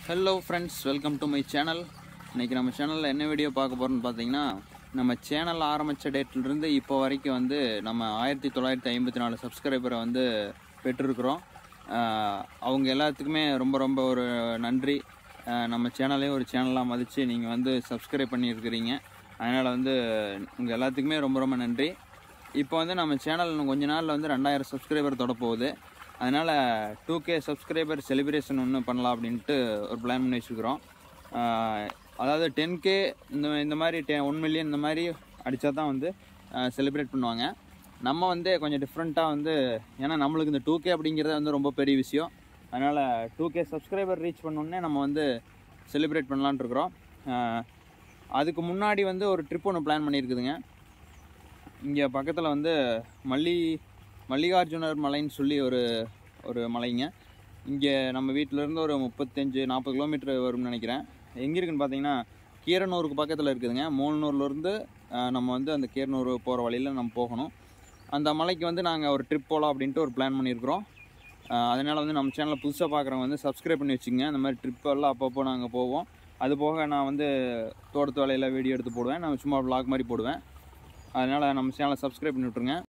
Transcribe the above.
hello friends welcome to my channel இன்றைக்கி நம்ம சேனலில் என்ன வீடியோ பார்க்க போகிறோம்னு பார்த்தீங்கன்னா நம்ம சேனல் ஆரம்பித்த டேட்லேருந்து இப்போ வரைக்கும் வந்து நம்ம ஆயிரத்தி தொள்ளாயிரத்தி ஐம்பத்தி நாலு சப்ஸ்கிரைபரை வந்து பெற்றிருக்கிறோம் ஆஹ் அவங்க எல்லாத்துக்குமே ரொம்ப ரொம்ப ஒரு நன்றி ஆஹ் நம்ம சேனலையும் ஒரு சேனலாக மதித்து நீங்கள் வந்து சப்ஸ்கிரைப் பண்ணியிருக்கிறீங்க அதனால் வந்து உங்கள் எல்லாத்துக்குமே ரொம்ப ரொம்ப நன்றி இப்போ வந்து நம்ம சேனல் இன்னும் கொஞ்ச நாளில் வந்து ரெண்டாயிரம் சப்ஸ்கிரைபர் தொட போகுது அதனால் டூ கே சப்ஸ்கிரைபர் செலிப்ரேஷன் ஒன்று பண்ணலாம் அப்படின்ட்டு ஒரு பிளான் பண்ணி வச்சுருக்கிறோம் அதாவது டென் கே இந்த இந்த மாதிரி டெ ஒன் மில்லியன் இந்த மாதிரி அடித்தா தான் வந்து செலிப்ரேட் பண்ணுவாங்க நம்ம வந்து கொஞ்சம் டிஃப்ரெண்ட்டாக வந்து ஏன்னா நம்மளுக்கு இந்த டூ கே அப்படிங்கிறது வந்து ரொம்ப பெரிய விஷயம் அதனால் டூ கே சப்ஸ்கிரைபர் ரீச் பண்ணோடனே நம்ம வந்து செலிப்ரேட் பண்ணலான்ட்டு இருக்கிறோம் ஆஹ் அதுக்கு முன்னாடி வந்து ஒரு ட்ரிப் ஒன்று பிளான் பண்ணியிருக்குதுங்க இங்கே பக்கத்தில் வந்து மல்லி மல்லிகார்ஜுனர் மலைன்னு சொல்லி ஒரு ஒரு மலைங்க இங்கே நம்ம வீட்டிலேருந்து ஒரு முப்பத்தஞ்சு நாற்பது கிலோமீட்டர் வரும்னு நினைக்கிறேன் எங்கே இருக்குன்னு பார்த்தீங்கன்னா கீரனூருக்கு பக்கத்தில் இருக்குதுங்க மூலனூர்லேருந்து நம்ம வந்து அந்த கீரனூர் போகிற வழியில் நம்ம போகணும் அந்த மலைக்கு வந்து நாங்கள் ஒரு ட்ரிப் போகலாம் அப்படின்ட்டு ஒரு பிளான் பண்ணியிருக்கிறோம் அதனால் வந்து நம்ம சேனலை புதுசாக பார்க்குறவங்க வந்து சப்ஸ்கிரைப் பண்ணி வச்சுங்க அந்த மாதிரி ட்ரிப் எல்லாம் அப்பப்போ நாங்கள் போவோம் அது போக நான் வந்து தோட்டத்து வேலையில் வீடியோ எடுத்து போடுவேன் நான் சும்மா vlog மாதிரி போடுவேன் அதனால் நம்ம சேனலை சப்ஸ்கிரைப் பண்ணி விட்ருங்க